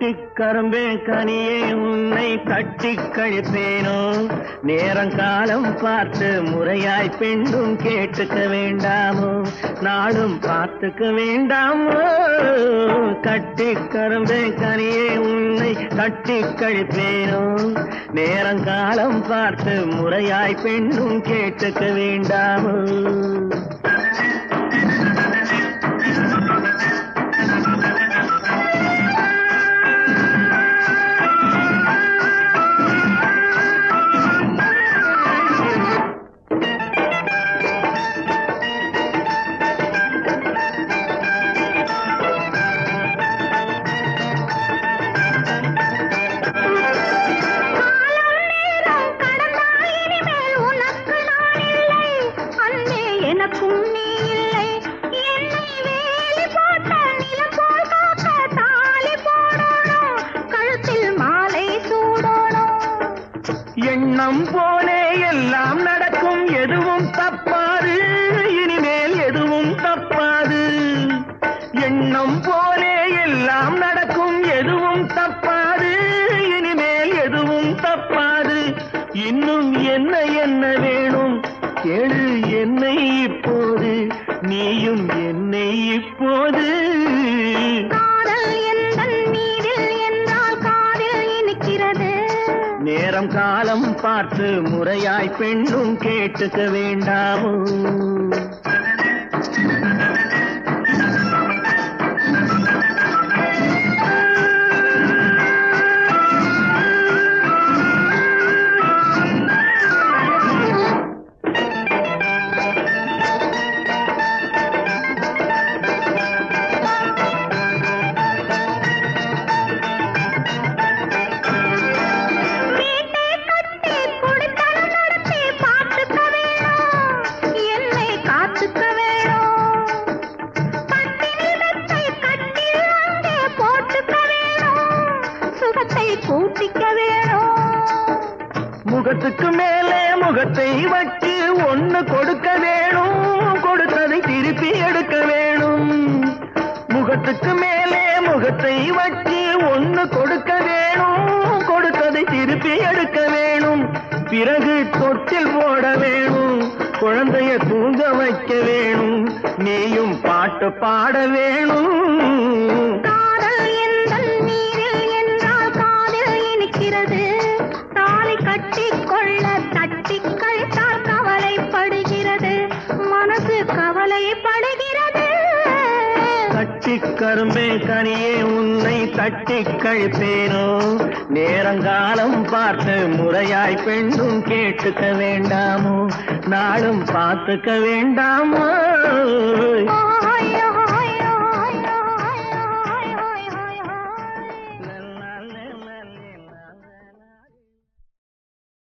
கட்டிக் கரும்பே கனியே உன்னை கட்டிக் கழிப்பேனோ நேரங்காலம் பார்த்து முறையாய் பெண்ணும் கேட்டுக்க வேண்டாமோ நாளும் பார்த்துக்க வேண்டாமோ கட்டிக் கரும்பே கனியே உன்னை கட்டிக் கழிப்பேனோ நேரங்காலம் பார்த்து முறையாய் பெண்ணும் கேட்டுக்க வேண்டாமோ காலம் நேரம் கடந்தால் இனிமேல் உனக்கு நான் இல்லை அன்பே எனக்கும் நீ இல்லை என்னை வேலி போட்ட நிலம் போல் காக்க தாலி போடணும் கழுத்தில் மாலை சூடணும் எண்ணம் போலே எல்லாம் நடக்கும் எதுவும் தப்பாது இனிமேல் எதுவும் தப்பாது எண்ணம் போலே எல்லாம் நடக்கும் எதுவும் தப்பாது இனிமேல் எதுவும் தப்பாது இன்னும் என்ன என்ன வேணும் கேளு என்னை இப்போது நீயும் என்னை இப்போது காதல் எந்தன் மீதில் என்றால் காதில் இனிக்கிறது நேரம் காலம் பார்த்து முறையாய் பெண்ணும் கேட்டுக்க வேண்டாமோ வீட்டை கட்டி குடித்தனம் நடத்தி பார்த்துக்க வேணும் என்னை காத்துக்க வேணும் பட்டினி மெத்தை கட்டில் அங்கே போட்டுக்க வேணும் சுகத்தை கூட்டிக்க வேணும் முகத்துக்கு மேலே முகத்தை வச்சு ஒண்ணு கொடுக்க வேணும் கொடுத்ததை திருப்பி எடுக்க வேணும் முகத்துக்கு மேலே முகத்தை வச்சு ஒண்ணு கொடுக்க வேணும் கொடுத்ததை திருப்பி எடுக்க வேணும் பிறகு தொட்டில் போட வேணும் குழந்தைய தூங்க வைக்க வேணும் நீயும் பாட்டு பாட வேணும் காதல் எந்தன் நீரில் என்றால் காதில் இனிக்கிறது தாலி கட்டிக் கொள்ள தட்டிக் கழித்தால் கவலைப்படுகிறது மனசு கவலைப்படுகிறது கட்டிக் கரும்பே கனியே உன்னை தட்டிக் கழிப்பேனோ நேரங்காலம் பார்த்து முறையாய் பெண்ணும் கேட்டுக்க வேண்டாமோ நாளும் பார்த்துக்க வேண்டாமோ ஆயோ